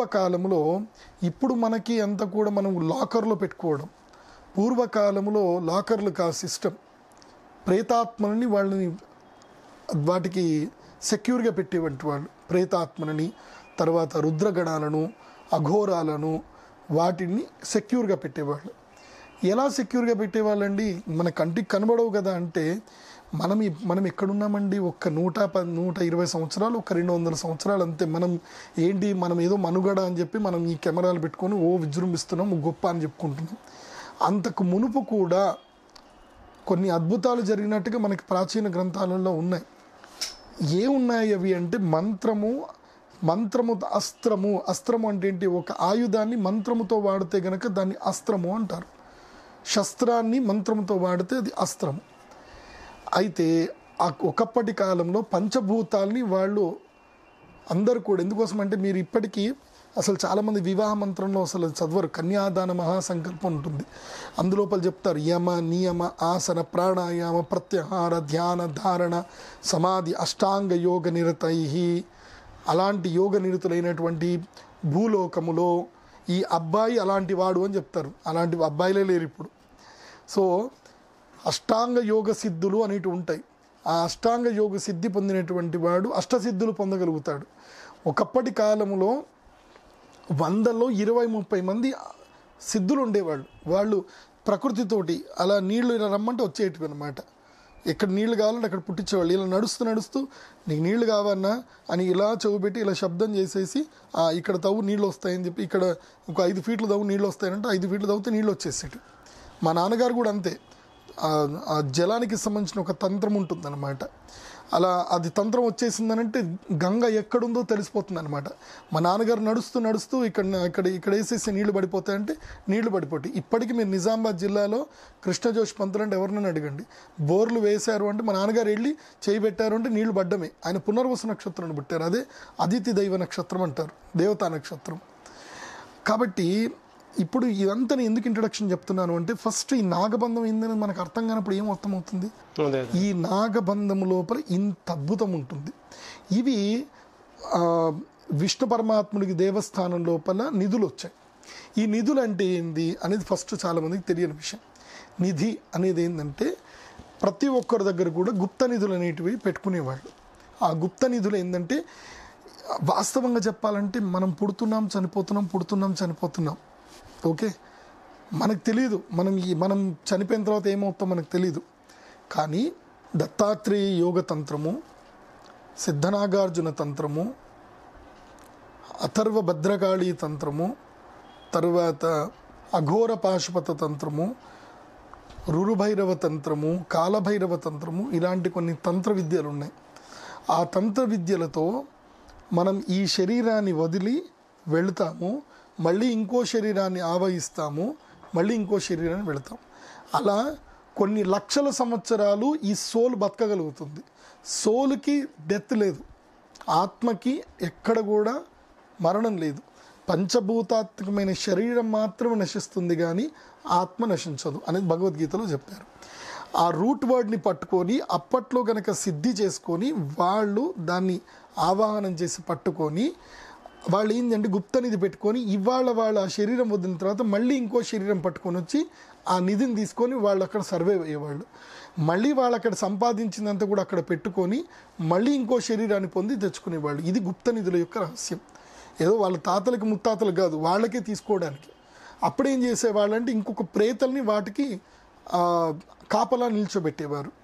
పూర్వకాలంలో ఇప్పుడు మనకి అంతా కూడా మనం లాకర్లో పెట్టుకోవడం పూర్వకాలంలో లాకర్లు కా సిస్టమ్ ప్రేతాత్మలని వాళ్ళని వాటికి సెక్యూర్గా పెట్టేవంటి వాళ్ళు ప్రేతాత్మలని తర్వాత రుద్రగణాలను అఘోరాలను వాటిని సెక్యూర్గా పెట్టేవాళ్ళు ఎలా సెక్యూర్గా పెట్టేవాళ్ళండి మన కంటికి కనబడవు కదా అంటే మనం ఈ- మనం ఎక్కడున్నామండి ఒక్క నూట ప నూట ఇరవై సంవత్సరాలు ఒక రెండు వందల సంవత్సరాలు అంతే మనం ఏంటి మనం ఏదో మనుగడ అని చెప్పి మనం ఈ కెమెరాలు పెట్టుకొని ఓ విజృంభిస్తున్నాం గొప్ప అని చెప్పుకుంటున్నాం అంతకు మునుపు కూడా కొన్ని అద్భుతాలు జరిగినట్టుగా మనకి ప్రాచీన గ్రంథాలలో ఉన్నాయి ఏ ఉన్నాయి అవి అంటే మంత్రము మంత్రము అస్త్రము అస్త్రము అంటే ఏంటి ఒక ఆయుధాన్ని మంత్రముతో వాడితే గనక దాన్ని అస్త్రము అంటారు శస్త్రాన్ని మంత్రముతో వాడితే అది అస్త్రము అయితే ఆ ఒకప్పటి కాలంలో పంచభూతాల్ని వాళ్ళు అందరు కూడా ఎందుకోసం అంటే మీరు ఇప్పటికీ అసలు చాలామంది వివాహ మంత్రంలో అసలు చదవరు కన్యాదాన మహాసంకల్పం ఉంటుంది అందులోపల చెప్తారు యమ నియమ ఆసన ప్రాణాయామ ప్రత్యాహార ధ్యాన ధారణ సమాధి అష్టాంగ యోగ నిరతై అలాంటి యోగ నిరతులైనటువంటి భూలోకములో ఈ అబ్బాయి అలాంటి వాడు అని చెప్తారు అలాంటి అబ్బాయిలే లేరు ఇప్పుడు సో అష్టాంగ యోగ సిద్ధులు అనేవి ఉంటాయి ఆ అష్టాంగ యోగ సిద్ధి పొందినటువంటి వాడు అష్టసిద్ధులు పొందగలుగుతాడు ఒకప్పటి కాలంలో వందలో ఇరవై ముప్పై మంది సిద్ధులు ఉండేవాళ్ళు వాళ్ళు ప్రకృతితోటి అలా నీళ్లు ఇలా రమ్మంటే వచ్చేటివి అనమాట ఎక్కడ నీళ్లు కావాలంటే అక్కడ పుట్టించేవాళ్ళు ఇలా నడుస్తూ నడుస్తూ నీకు నీళ్లు కావన్నా అని ఇలా చెవు పెట్టి ఇలా శబ్దం చేసేసి "ఆ, ఇక్కడ తవ్వు నీళ్ళు వస్తాయని చెప్పి ఇక్కడ ఒక ఐదు ఫీట్లు తవ్వు నీళ్ళు వస్తాయంటే ఐదు ఫీట్లు తవ్వుతే నీళ్ళు వచ్చేసేటి మా నాన్నగారు కూడా అంతే ఆ- ఆ జలానికి సంబంధించిన ఒక తంత్రం ఉంటుందన్నమాట అలా అది తంత్రం వచ్చేసిందనంటే గంగ ఎక్కడుందో తెలిసిపోతుంది అనమాట మా నాన్నగారు నడుస్తూ నడుస్తూ ఇక్కడ ఇక్కడ ఇక్కడ వేసేసి నీళ్లు పడిపోతాయంటే నీళ్లు పడిపోతాయి ఇప్పటికీ మీరు నిజామాబాద్ జిల్లాలో కృష్ణజోష్ పంతులు అంటే ఎవరినైనా అడగండి బోర్లు వేశారు అంటే మా నాన్నగారు వెళ్ళి చేయి పెట్టారు అంటే నీళ్లు పడ్డమే ఆయన పునర్వసు నక్షత్రాన్ని పుట్టారు అదే అదితి దైవ నక్షత్రం అంటారు దేవతా నక్షత్రం కాబట్టి ఇప్పుడు ఇదంతా నేను ఎందుకు ఇంట్రడక్షన్ చెప్తున్నాను అంటే ఫస్ట్ ఈ నాగబంధం ఏందని మనకు అర్థం కానప్పుడు ఏం అర్థమవుతుంది అదే ఈ నాగబంధము లోపల ఇంత అద్భుతం ఉంటుంది ఇవి ఆ, విష్ణు పరమాత్ముడికి దేవస్థానం లోపల నిధులు వచ్చాయి ఈ నిధులు అంటే ఏంది అనేది ఫస్ట్ చాలామందికి తెలియని విషయం నిధి అనేది ఏంటంటే ప్రతి ఒక్కరి దగ్గర కూడా గుప్త నిధులు అనేటివి పెట్టుకునేవాళ్ళు ఆ గుప్త నిధులు ఏంటంటే వాస్తవంగా చెప్పాలంటే మనం పుడుతున్నాం చనిపోతున్నాం పుడుతున్నాం చనిపోతున్నాం ఓకే మనకు తెలియదు మనం ఈ మనం చనిపోయిన తర్వాత ఏమవుతాం మనకు తెలియదు కానీ దత్తాత్రేయ యోగ తంత్రము సిద్ధనాగార్జున తంత్రము అథర్వ భద్రకాళి తంత్రము తర్వాత అఘోర పాశుపత తంత్రము రురుభైరవ తంత్రము కాలభైరవ తంత్రము ఇలాంటి కొన్ని తంత్ర విద్యలు ఉన్నాయి ఆ తంత్ర విద్యలతో మనం ఈ శరీరాన్ని వదిలి వెళతాము మళ్ళీ ఇంకో శరీరాన్ని ఆవహిస్తాము మళ్ళీ ఇంకో శరీరాన్ని వెళతాం అలా కొన్ని లక్షల సంవత్సరాలు ఈ సోల్ బతకగలుగుతుంది సోల్కి డెత్ లేదు ఆత్మకి ఎక్కడ కూడా మరణం లేదు పంచభూతాత్మకమైన శరీరం మాత్రమే నశిస్తుంది కానీ ఆత్మ నశించదు అనేది భగవద్గీతలో చెప్పారు ఆ రూట్ వర్డ్ని పట్టుకొని అప్పట్లో కనుక సిద్ధి చేసుకొని వాళ్ళు దాన్ని ఆవాహనం చేసి పట్టుకొని వాళ్ళు ఏంటంటే గుప్త నిధి పెట్టుకొని ఇవాళ వాళ్ళ ఆ శరీరం వదిలిన తర్వాత మళ్ళీ ఇంకో శరీరం పట్టుకొని వచ్చి ఆ నిధిని తీసుకొని వాళ్ళు అక్కడ సర్వే అయ్యేవాళ్ళు మళ్ళీ వాళ్ళు అక్కడ సంపాదించినంత కూడా అక్కడ పెట్టుకొని మళ్ళీ ఇంకో శరీరాన్ని పొంది తెచ్చుకునేవాళ్ళు ఇది గుప్త నిధుల యొక్క రహస్యం ఏదో వాళ్ళ తాతలకు ముత్తాతలకు కాదు వాళ్ళకే తీసుకోవడానికి అప్పుడేం చేసేవాళ్ళు అంటే ఇంకొక ప్రేతల్ని వాటికి ఆ, కాపలా నిల్చోబెట్టేవారు